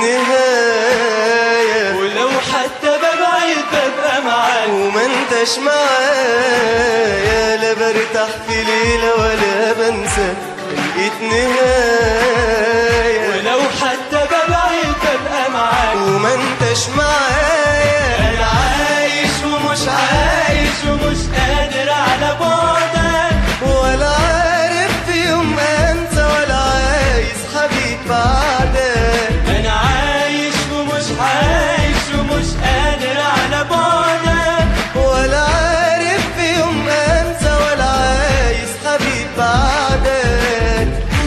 نهاية ولو حتى ببعد ببقى معاك وما انتش معايا لا برتاح في ليلة ولا بنسى لقيت نهاية ولو حتى ببعد ببقى معاك وما انتش معايا انا عايش ومش عايش ومش قادر على بعدك ولا عارف في يوم انسى ولا عايز حبيب بعدك انا عايش ومش عايش ومش قادر على بعدك ولا عارف في يوم انسى ولا عايز حبيب بعدك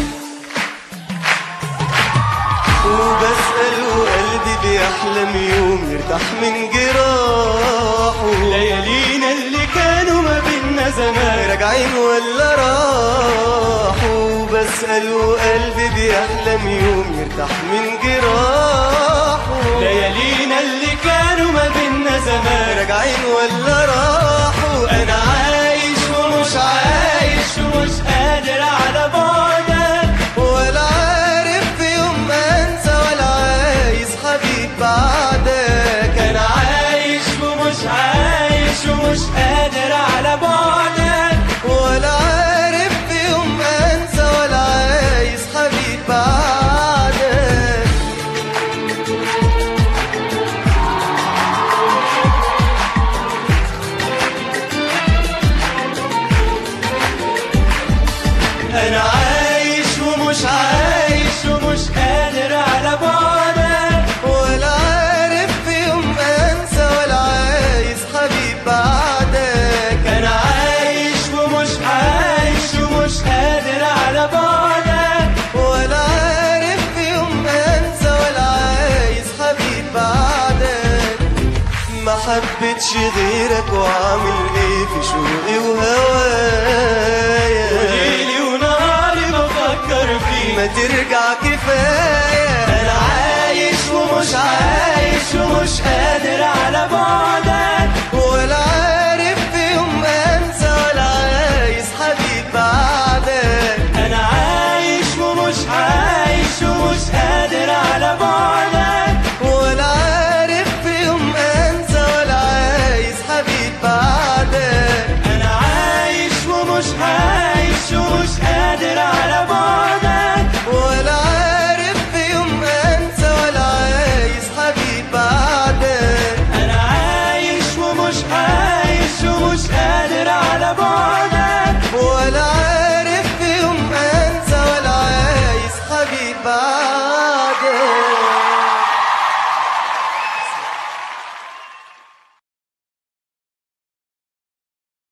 وبسأل وقلبي بيحلم يوم يرتاح من جراحه ليالينا اللي كانوا ما بينا زمان راجعين ولا راحوا بسأل وقلبي بيحلم يوم يرتاح من جراحه ليالينا اللي كانوا ما بينا زمان راجعين ولا راحوا انا عايش ومش عايش ومش قادر على بعدك ولا عارف في يوم انسى ولا عايز حبيب بعدك انا عايش ومش عايش ومش قادر على بعدك ولا عارف في يوم انسى ولا عايز حبيب بعدك انا عايش ومش عايش ومش قادر على بعدك ولا عارف في يوم انسى ولا عايز حبيب بعدك انا عايش ومش عايش ومش قادر على بعدك ولا عارف في يوم انسى ولا عايز حبيب بعدك ما حبيتش غيرك وعامل ايه في شوقي وهوايا ليلي ونهاري بفكر فيك ما ترجع كفايه انا عايش ومش عايش ومش قادر على بعدك